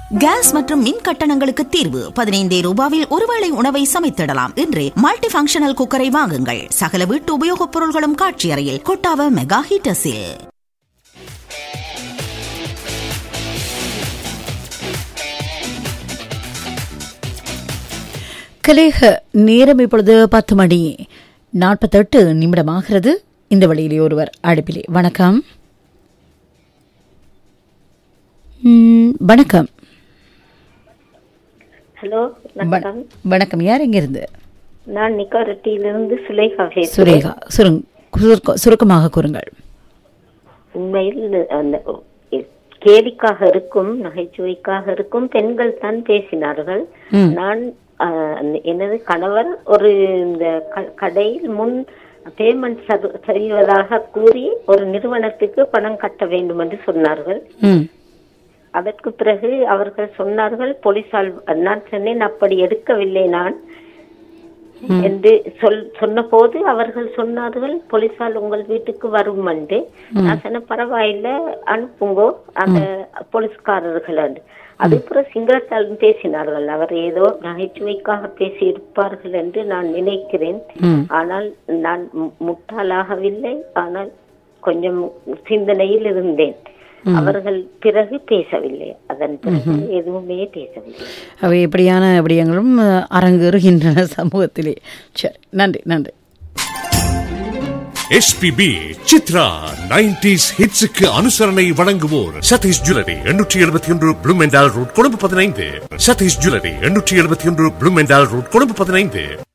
Case மற்றும் மின் கட்டணங்களுக்கு தீர்வு பதினைந்தே ரூபாவில் ஒருவேளை உணவை சமைத்திடலாம் என்று மல்டி ஃபங்க்ஷனல் குக்கரை வாங்குங்கள் சகல வீட்டு உபயோகப் பொருள்களும் காட்சி அறையில் கொட்டாவ மெகா ஹீட்டஸில் கலேக நேரம் இப்பொழுது பத்து மணி நாற்பத்தெட்டு நிமிடமாகிறது இந்த வழியிலே ஒருவர் அடுப்பிலே வணக்கம் ம், வணக்கம் ஹலோ வ- வணக்கம் வணக்கம் யார் இங்கிருந்து நான் நிக்காரட்டியிலிருந்து சுலேகா பேசுகிறேன் சுரேகா சுருங் சுருக்க- சுருக்கமாக கூறுங்கள் உண்மையில் அந்த கேலிக்காக இருக்கும் நகைச்சுவைக்காக இருக்கும் பெண்கள் தான் பேசினார்கள் ம். நான் அஹ், அந்த- எனது கணவர் ஒரு இந்த க- கடையில் முன் பேமெண்ட் செய்வதாக கூறி ஒரு நிறுவனத்துக்கு பணம் கட்ட வேண்டும் என்று சொன்னார்கள் ம் அதற்கு பிறகு அவர்கள் சொன்னார்கள் போலீசால் நான் சொன்னேன் அப்படி எடுக்கவில்லை நான் என்று சொல் சொன்னபோது அவர்கள் சொன்னார்கள் போலீசால் உங்கள் வீட்டுக்கு வரும் என்று நான் சொன்ன பரவாயில்ல அனுப்புங்கோ அந்த போலீஸ்காரர்கள் என்று அதுக்கப்புறம் சிங்களத்தால் பேசினார்கள் அவர் ஏதோ நகைச்சுவைக்காக பேசி இருப்பார்கள் என்று நான் நினைக்கிறேன் ம். ஆனால் நான் மு- முட்டாளாகவில்லை ஆனால் கொஞ்சம் சிந்தனையில் இருந்தேன் அவர்கள் பிறகு பேசவில்லை அதன் பிறகு எதுவுமே பேசவில்லை அவை இப்படியான விடயங்களும் அஹ், அரங்கேறுகின்றன சமூகத்திலே சரி நன்றி நன்றி எஸ்பிபி சித்ரா நைன்டிஸ் ஹிட்ஸுக்கு அனுசரணை வழங்குவோர் சதீஷ் ஜுவல்லரி எண்ணூற்றி எழுபத்தி ஒன்று ப்ளூமெண்டால் ரோட் கொழும்பு பதினைந்து சதீஷ் ஜுவல்லரி எண்ணூற்றி எழுபத்தி ஒன்று ப்ளூமெண்டால் ரோட் கொழும்பு பதினைந்து